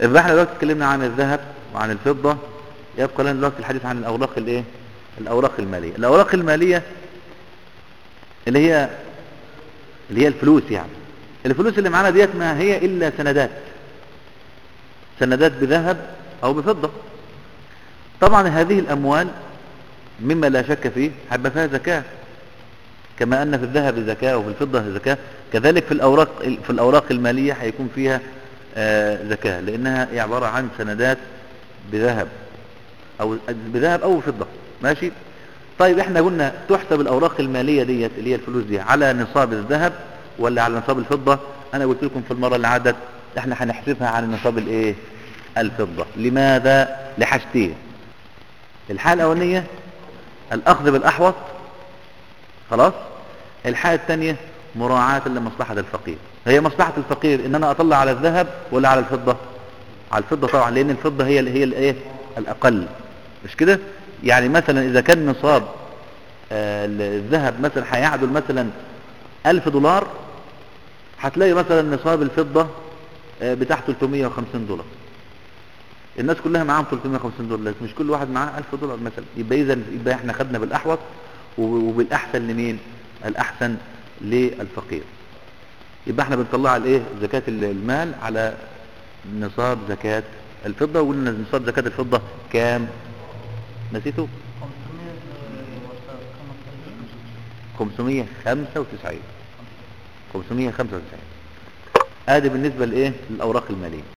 يبقى احنا دلوقتي اتكلمنا عن الذهب وعن الفضة يبقى لنا دلوقتي الحديث عن الأوراق الايه الأوراق المالية الأوراق المالية اللي هي اللي هي الفلوس يعني الفلوس اللي معانا ديت ما هي إلا سندات سندات بذهب أو بفضة طبعا هذه الأموال مما لا شك فيه هيبقى فيها زكاة كما أن في الذهب زكاة وفي الفضة زكاة كذلك في الأوراق في الأوراق المالية هيكون فيها آه، زكاة لأنها هي عبارة عن سندات بذهب أو بذهب أو فضة ماشي طيب احنا قلنا تحسب الأوراق المالية ديت اللي هي الفلوس دي على نصاب الذهب ولا على نصاب الفضة أنا قلت لكم في المرة اللي عدت احنا هنحسبها على نصاب الايه الفضة لماذا لحاجتين الحالة الأولانية الأخذ بالأحوط خلاص الحالة الثانية مراعاة لمصلحة الفقير هي مصلحة الفقير ان انا اطلع على الذهب ولا على الفضة على الفضة طبعا لان الفضة هي هي الايه الاقل مش كده يعني مثلا اذا كان نصاب آه، الذهب مثلا هيعدل مثلا ألف دولار هتلاقي مثلا نصاب الفضة آه، بتاع 350 دولار الناس كلها معاهم 350 دولار لكن مش كل واحد معاه 1000 دولار مثلا يبقى اذا يبقى احنا خدنا بالاحوط وب- وبالاحسن لمين الاحسن للفقير يبقى احنا بنطلع الايه زكاة المال على نصاب زكاة الفضة وقلنا نصاب زكاة الفضة كام نسيته 595 595 ادي بالنسبة لايه للاوراق المالية